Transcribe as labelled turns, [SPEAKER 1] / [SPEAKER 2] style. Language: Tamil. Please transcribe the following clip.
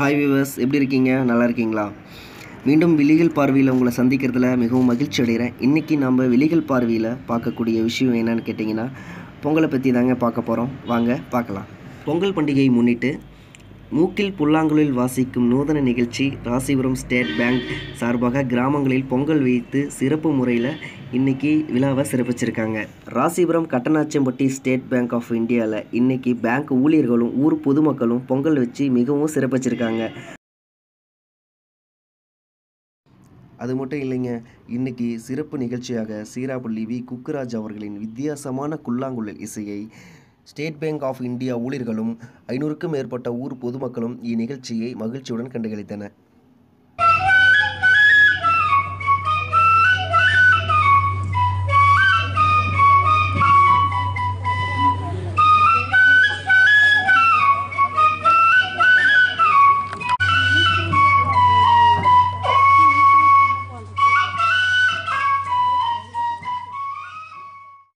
[SPEAKER 1] ஹாய் வியூவர்ஸ் எப்படி இருக்கீங்க நல்லா இருக்கீங்களா மீண்டும் விழிகள் பார்வையில் உங்களை சந்திக்கிறதுல மிகவும் மகிழ்ச்சி அடைகிறேன் இன்றைக்கி நம்ம விழிகள் பார்வையில் பார்க்கக்கூடிய விஷயம் என்னன்னு கேட்டிங்கன்னா பொங்கலை பற்றி தாங்க பார்க்க போகிறோம் வாங்க பார்க்கலாம் பொங்கல் பண்டிகையை முன்னிட்டு மூக்கில் புல்லாங்குழலில் வாசிக்கும் நூதன நிகழ்ச்சி ராசிபுரம் ஸ்டேட் பேங்க் சார்பாக கிராமங்களில் பொங்கல் வைத்து சிறப்பு முறையில் இன்னைக்கு விழாவை சிறப்பிச்சிருக்காங்க Rasipuram Kattanachampatti state bank of இந்தியாவில் இன்னைக்கு பேங்க் ஊழியர்களும் ஊர் பொதுமக்களும் பொங்கல் வச்சு மிகவும் சிறப்பிச்சிருக்காங்க அது மட்டும் இல்லைங்க இன்னைக்கு சிறப்பு நிகழ்ச்சியாக சீராப்பள்ளி வி குக்குராஜ் அவர்களின் வித்தியாசமான குல்லாங்குழல் இசையை ஸ்டேட் பேங்க் ஆஃப் இந்தியா ஊழியர்களும் ஐநூறுக்கும் மேற்பட்ட ஊர் பொதுமக்களும் இந்நிகழ்ச்சியை மகிழ்ச்சியுடன் கண்டுகளித்தனர்